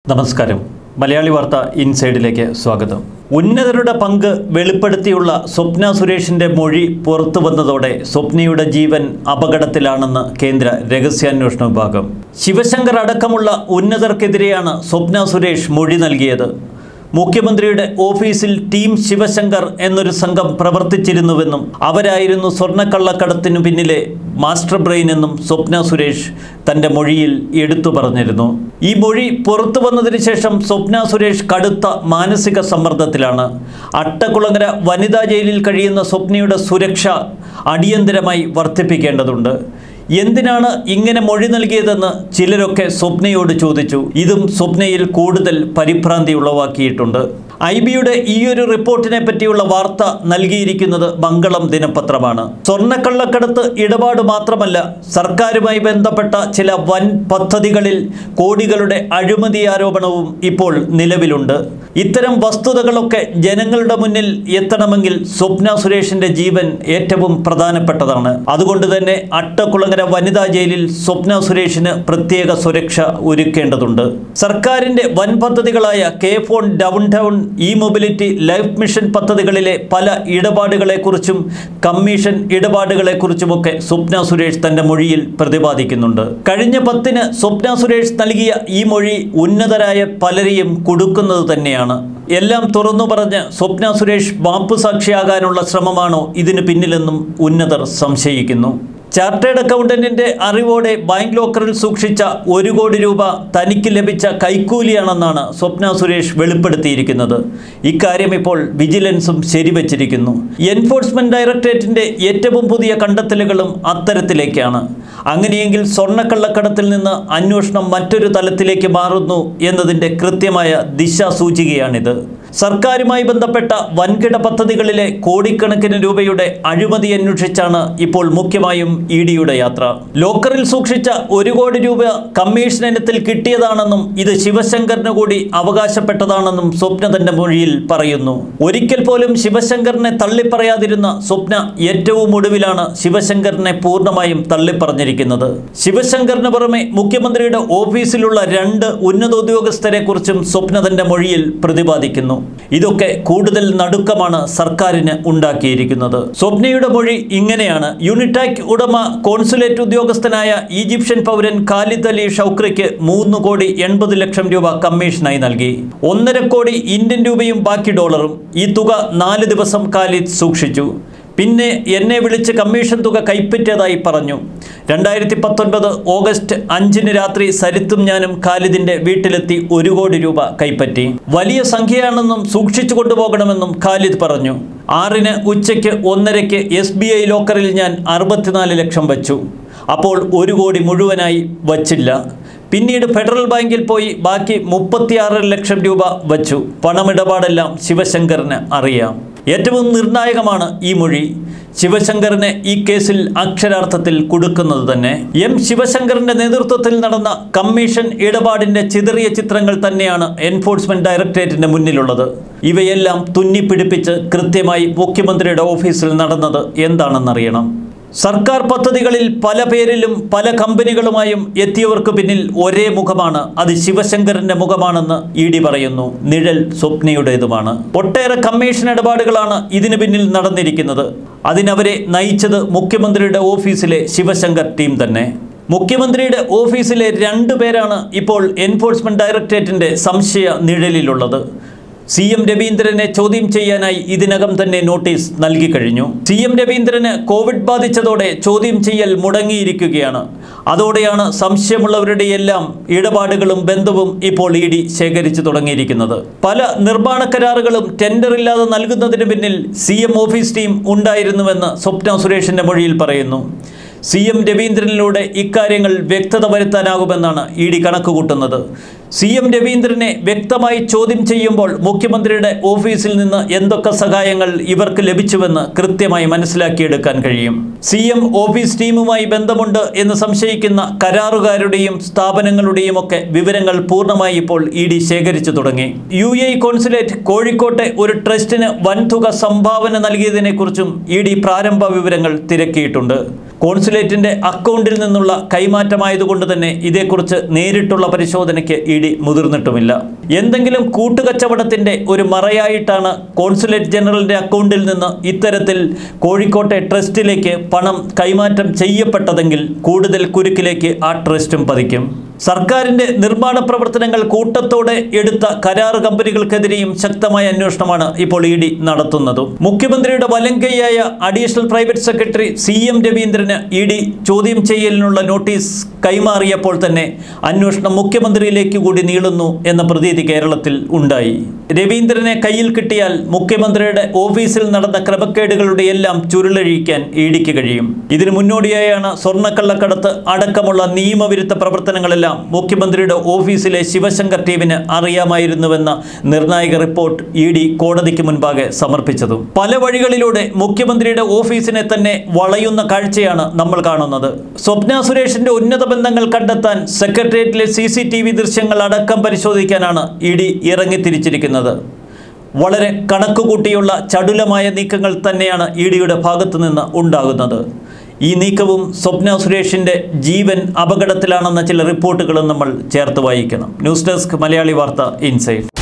നമസ്കാരം മലയാളി വാർത്ത ഇൻസൈഡിലേക്ക് സ്വാഗതം ഉന്നതരുടെ പങ്ക് വെളിപ്പെടുത്തിയുള്ള സ്വപ്ന സുരേഷിന്റെ മൊഴി പുറത്തു വന്നതോടെ സ്വപ്നയുടെ ജീവൻ അപകടത്തിലാണെന്ന് കേന്ദ്ര രഹസ്യാന്വേഷണ വിഭാഗം ശിവശങ്കർ അടക്കമുള്ള ഉന്നതർക്കെതിരെയാണ് സ്വപ്ന സുരേഷ് മൊഴി നൽകിയത് മുഖ്യമന്ത്രിയുടെ ഓഫീസിൽ ടീം ശിവശങ്കർ എന്നൊരു സംഘം പ്രവർത്തിച്ചിരുന്നുവെന്നും അവരായിരുന്നു സ്വർണ്ണക്കള്ളക്കടത്തിനു പിന്നിലെ മാസ്റ്റർ ബ്രെയിൻ എന്നും സ്വപ്ന സുരേഷ് തൻ്റെ മൊഴിയിൽ എടുത്തു പറഞ്ഞിരുന്നു ഈ മൊഴി പുറത്തു വന്നതിന് ശേഷം സ്വപ്ന സുരേഷ് കടുത്ത മാനസിക സമ്മർദ്ദത്തിലാണ് അട്ടക്കുളങ്ങര വനിതാ ജയിലിൽ കഴിയുന്ന സ്വപ്നയുടെ സുരക്ഷ അടിയന്തരമായി വർദ്ധിപ്പിക്കേണ്ടതുണ്ട് എന്തിനാണ് ഇങ്ങനെ മൊഴി നൽകിയതെന്ന് ചിലരൊക്കെ സ്വപ്നയോട് ചോദിച്ചു ഇതും സ്വപ്നയിൽ കൂടുതൽ പരിഭ്രാന്തി ഉളവാക്കിയിട്ടുണ്ട് ഐ ബിയുടെ ഈയൊരു റിപ്പോർട്ടിനെ പറ്റിയുള്ള വാർത്ത നൽകിയിരിക്കുന്നത് മംഗളം ദിനപത്രമാണ് സ്വർണ്ണക്കള്ളക്കടത്ത് ഇടപാട് മാത്രമല്ല സർക്കാരുമായി ബന്ധപ്പെട്ട ചില വൻ പദ്ധതികളിൽ കോടികളുടെ അഴിമതി ആരോപണവും ഇപ്പോൾ നിലവിലുണ്ട് ഇത്തരം വസ്തുതകളൊക്കെ ജനങ്ങളുടെ മുന്നിൽ എത്തണമെങ്കിൽ സ്വപ്ന സുരേഷിന്റെ ജീവൻ ഏറ്റവും പ്രധാനപ്പെട്ടതാണ് അതുകൊണ്ട് തന്നെ അട്ടക്കുളങ്ങര വനിതാ ജയിലിൽ സ്വപ്ന സുരേഷിന് പ്രത്യേക സുരക്ഷ ഒരുക്കേണ്ടതുണ്ട് സർക്കാരിന്റെ വൻ പദ്ധതികളായ K FON down town e mobility life mission പദ്ധതികളിലെ പല ഇടപാടുകളെക്കുറിച്ചും കമ്മീഷൻ ഇടപാടുകളെക്കുറിച്ചുമൊക്കെ സ്വപ്ന സുരേഷ് തന്റെ മൊഴിയിൽ പ്രതിപാദിക്കുന്നുണ്ട് കഴിഞ്ഞ പത്തിന് സ്വപ്ന സുരേഷ് നൽകിയ ഈ മൊഴി ഉന്നതരായ പലരെയും കൊടുക്കുന്നത് തന്നെയാണ് എല്ലാം തുറന്നു പറഞ്ഞ് സ്വപ്ന സുരേഷ് മാപ്പ് സാക്ഷിയാകാനുള്ള ശ്രമമാണോ ഇതിന് പിന്നിലെന്നും ഉന്നതർ സംശയിക്കുന്നു ചാർട്ടേഡ് അക്കൗണ്ടന്റിന്റെ അറിവോടെ ബാങ്ക് ലോക്കറിൽ സൂക്ഷിച്ച ഒരു കോടി രൂപ തനിക്ക് ലഭിച്ച കൈക്കൂലിയാണെന്നാണ് സ്വപ്ന സുരേഷ് വെളിപ്പെടുത്തിയിരിക്കുന്നത് ഇക്കാര്യം ഇപ്പോൾ വിജിലൻസും ശരിവച്ചിരിക്കുന്നു എൻഫോഴ്സ്മെന്റ് ഡയറക്ടറേറ്റിന്റെ ഏറ്റവും പുതിയ കണ്ടെത്തലുകളും അത്തരത്തിലേക്കാണ് അങ്ങനെയെങ്കിൽ സ്വർണ്ണക്കള്ളക്കടത്തിൽ നിന്ന് അന്വേഷണം മറ്റൊരു തലത്തിലേക്ക് മാറുന്നു എന്നതിൻ്റെ കൃത്യമായ ദിശാസൂചികയാണിത് സർക്കാരുമായി ബന്ധപ്പെട്ട വൻകിട പദ്ധതികളിലെ കോടിക്കണക്കിന് രൂപയുടെ അഴിമതി അന്വേഷിച്ചാണ് ഇപ്പോൾ മുഖ്യമായും ഇ ഡിയുടെ യാത്ര ലോക്കറിൽ സൂക്ഷിച്ച ഒരു കോടി രൂപ കമ്മീഷൻ ഇനത്തിൽ കിട്ടിയതാണെന്നും ഇത് ശിവശങ്കറിന് കൂടി അവകാശപ്പെട്ടതാണെന്നും സ്വപ്ന തന്റെ മൊഴിയിൽ പറയുന്നു ഒരിക്കൽ പോലും ശിവശങ്കറിനെ തള്ളിപ്പറയാതിരുന്ന സ്വപ്ന ഏറ്റവും ഒടുവിലാണ് ശിവശങ്കറിനെ പൂർണ്ണമായും തള്ളിപ്പറഞ്ഞിരിക്കുന്നത് ശിവശങ്കറിന് പുറമെ മുഖ്യമന്ത്രിയുടെ ഓഫീസിലുള്ള രണ്ട് ഉന്നത ഉദ്യോഗസ്ഥരെ കുറിച്ചും സ്വപ്ന തന്റെ മൊഴിയിൽ പ്രതിപാദിക്കുന്നു ഇതൊക്കെ കൂടുതൽ നടുക്കമാണ് സർക്കാരിന് ഉണ്ടാക്കിയിരിക്കുന്നത് സ്വപ്നയുടെ മൊഴി ഇങ്ങനെയാണ് യൂണിടാക് ഉടമ കോൺസുലേറ്റ് ഉദ്യോഗസ്ഥനായ ഈജിപ്ഷ്യൻ പൗരൻ ഖാലിദ് അലി ഷൗക്രിക്ക് മൂന്ന് കോടി എൺപത് ലക്ഷം രൂപ കമ്മീഷനായി നൽകി ഒന്നര കോടി ഇന്ത്യൻ രൂപയും ബാക്കി ഡോളറും ഈ തുക നാല് ദിവസം ഖാലിദ് സൂക്ഷിച്ചു പിന്നെ എന്നെ വിളിച്ച് കമ്മീഷൻ തുക കൈപ്പറ്റിയതായി പറഞ്ഞു രണ്ടായിരത്തി പത്തൊൻപത് ഓഗസ്റ്റ് അഞ്ചിന് രാത്രി സരിത്തും ഞാനും ഖാലിദിന്റെ വീട്ടിലെത്തി ഒരു കോടി രൂപ കൈപ്പറ്റി വലിയ സംഖ്യയാണെന്നും സൂക്ഷിച്ചു കൊണ്ടുപോകണമെന്നും ഖാലിദ് പറഞ്ഞു ആറിന് ഉച്ചയ്ക്ക് ഒന്നരയ്ക്ക് എസ് ബി ഐ ലോക്കറിൽ ഞാൻ അറുപത്തിനാല് ലക്ഷം വച്ചു അപ്പോൾ ഒരു കോടി മുഴുവനായി വച്ചില്ല പിന്നീട് ഫെഡറൽ ബാങ്കിൽ പോയി ബാക്കി മുപ്പത്തിയാറ് ലക്ഷം രൂപ വച്ചു പണമിടപാടെല്ലാം ശിവശങ്കറിന് അറിയാം ഏറ്റവും നിർണായകമാണ് ഈ മൊഴി ശിവശങ്കറിനെ ഈ കേസിൽ അക്ഷരാർത്ഥത്തിൽ കൊടുക്കുന്നത് തന്നെ എം ശിവശങ്കറിന്റെ നേതൃത്വത്തിൽ നടന്ന കമ്മീഷൻ ഇടപാടിന്റെ ചിതറിയ ചിത്രങ്ങൾ തന്നെയാണ് എൻഫോഴ്സ്മെന്റ് ഡയറക്ടറേറ്റിന്റെ മുന്നിലുള്ളത് ഇവയെല്ലാം തുന്നിപ്പിടിപ്പിച്ച് കൃത്യമായി മുഖ്യമന്ത്രിയുടെ ഓഫീസിൽ നടന്നത് എന്താണെന്നറിയണം സർക്കാർ പദ്ധതികളിൽ പല പേരിലും പല കമ്പനികളുമായും എത്തിയവർക്ക് പിന്നിൽ ഒരേ മുഖമാണ് അത് ശിവശങ്കറിന്റെ മുഖമാണെന്ന് ഇ ഡി പറയുന്നു നിഴൽ സ്വപ്നയുടേതുമാണ് ഒട്ടേറെ കമ്മീഷൻ ഇടപാടുകളാണ് ഇതിനു പിന്നിൽ നടന്നിരിക്കുന്നത് അതിനവരെ നയിച്ചത് മുഖ്യമന്ത്രിയുടെ ഓഫീസിലെ ശിവശങ്കർ ടീം തന്നെ മുഖ്യമന്ത്രിയുടെ ഓഫീസിലെ രണ്ടു പേരാണ് ഇപ്പോൾ എൻഫോഴ്സ്മെന്റ് ഡയറക്ടറേറ്റിന്റെ സംശയ നിഴലിലുള്ളത് സി എം രവീന്ദ്രനെ ചോദ്യം ചെയ്യാനായി ഇതിനകം തന്നെ നോട്ടീസ് നൽകി കഴിഞ്ഞു സി എം രവീന്ദ്രന് കോവിഡ് ബാധിച്ചതോടെ ചോദ്യം ചെയ്യൽ മുടങ്ങിയിരിക്കുകയാണ് അതോടെയാണ് സംശയമുള്ളവരുടെ എല്ലാം ഇടപാടുകളും ബന്ധവും ഇപ്പോൾ ഇ ഡി ശേഖരിച്ചു തുടങ്ങിയിരിക്കുന്നത് പല നിർമ്മാണ കരാറുകളും ടെൻഡർ ഇല്ലാതെ നൽകുന്നതിന് പിന്നിൽ സി എം ഓഫീസ് ടീം ഉണ്ടായിരുന്നുവെന്ന് സ്വപ്ന സുരേഷിന്റെ മൊഴിയിൽ പറയുന്നു സി എം രവീന്ദ്രനിലൂടെ ഇക്കാര്യങ്ങൾ വ്യക്തത വരുത്താനാകുമെന്നാണ് ഇ ഡി കണക്കുകൂട്ടുന്നത് സി എം രവീന്ദ്രനെ വ്യക്തമായി ചോദ്യം ചെയ്യുമ്പോൾ മുഖ്യമന്ത്രിയുടെ ഓഫീസിൽ നിന്ന് എന്തൊക്കെ സഹായങ്ങൾ ഇവർക്ക് ലഭിച്ചുവെന്ന് കൃത്യമായി മനസ്സിലാക്കിയെടുക്കാൻ കഴിയും സി എം ഓഫീസ് ടീമുമായി ബന്ധമുണ്ട് എന്ന് സംശയിക്കുന്ന കരാറുകാരുടെയും സ്ഥാപനങ്ങളുടെയും ഒക്കെ വിവരങ്ങൾ പൂർണ്ണമായി ഇപ്പോൾ ഇ ഡി ശേഖരിച്ചു തുടങ്ങി യു എ കോൺസുലേറ്റ് കോഴിക്കോട്ടെ ഒരു ട്രസ്റ്റിന് വൻതുക സംഭാവന നൽകിയതിനെക്കുറിച്ചും ഇ ഡി പ്രാരംഭ വിവരങ്ങൾ തിരക്കിയിട്ടുണ്ട് കോൺസുലേറ്റിന്റെ അക്കൗണ്ടിൽ നിന്നുള്ള കൈമാറ്റമായതുകൊണ്ട് തന്നെ ഇതേക്കുറിച്ച് നേരിട്ടുള്ള പരിശോധനയ്ക്ക് ഇ ഡി മുതിർന്നിട്ടുമില്ല എന്തെങ്കിലും കൂട്ടുകച്ചവടത്തിന്റെ ഒരു മറയായിട്ടാണ് കോൺസുലേറ്റ് ജനറലിന്റെ അക്കൗണ്ടിൽ നിന്ന് ഇത്തരത്തിൽ കോഴിക്കോട്ടെ ട്രസ്റ്റിലേക്ക് പണം കൈമാറ്റം ചെയ്യപ്പെട്ടതെങ്കിൽ കൂടുതൽ കുരുക്കിലേക്ക് ആ ട്രസ്റ്റും പതിക്കും സർക്കാരിന്റെ നിർമ്മാണ പ്രവർത്തനങ്ങൾ കൂട്ടത്തോടെ എടുത്ത കരാർ കമ്പനികൾക്കെതിരെയും ശക്തമായ അന്വേഷണമാണ് ഇപ്പോൾ ഇ ഡി നടത്തുന്നതും മുഖ്യമന്ത്രിയുടെ വലങ്കയായ additional private secretary C M രവീന്ദ്രന് ഇ ഡി ചോദ്യം ചെയ്യലിനുള്ള നോട്ടീസ് കൈമാറിയപ്പോൾ തന്നെ അന്വേഷണം മുഖ്യമന്ത്രിയിലേക്ക് കൂടി നീളുന്നു എന്ന പ്രതീതി കേരളത്തിൽ ഉണ്ടായി രവീന്ദ്രനെ കയ്യിൽ കിട്ടിയാൽ മുഖ്യമന്ത്രിയുടെ ഓഫീസിൽ നടന്ന ക്രമക്കേടുകളുടെ എല്ലാം ചുരുളഴിക്കാൻ ഇ ഡിക്ക് കഴിയും ഇതിനു മുന്നോടിയായാണ് സ്വർണ്ണക്കള്ളക്കടത്ത് അടക്കമുള്ള നിയമവിരുദ്ധ പ്രവർത്തനങ്ങളെല്ലാം മുഖ്യമന്ത്രിയുടെ ഓഫീസിലെ ശിവശങ്കർ ടീമിന് അറിയാമായിരുന്നുവെന്ന നിർണായക റിപ്പോർട്ട് ഇ ഡി കോടതിക്ക് മുൻപാകെ സമർപ്പിച്ചതും പല വഴികളിലൂടെ മുഖ്യമന്ത്രിയുടെ ഓഫീസിനെ തന്നെ വളയുന്ന കാഴ്ചയാണ് നമ്മൾ കാണുന്നത് സ്വപ്ന സുരേഷിന്റെ ഉന്നത ബന്ധങ്ങൾ കണ്ടെത്താൻ സെക്രട്ടേറിയറ്റിലെ സി സി ടി വി ദൃശ്യങ്ങൾ അടക്കം പരിശോധിക്കാനാണ് ഇ ഡി ഇറങ്ങിത്തിരിച്ചിരിക്കുന്നത് വളരെ കണക്കുകൂട്ടിയുള്ള ചടുലമായ നീക്കങ്ങൾ തന്നെയാണ് ഇ ഡിയുടെ ഭാഗത്തു നിന്ന് ഉണ്ടാകുന്നത് ഈ നീക്കവും സ്വപ്ന സുരേഷിൻ്റെ ജീവൻ അപകടത്തിലാണെന്ന ചില റിപ്പോർട്ടുകളും നമ്മൾ ചേർത്ത് വായിക്കണം ന്യൂസ് ഡെസ്ക് മലയാളി വാർത്ത ഇൻസൈറ്റ്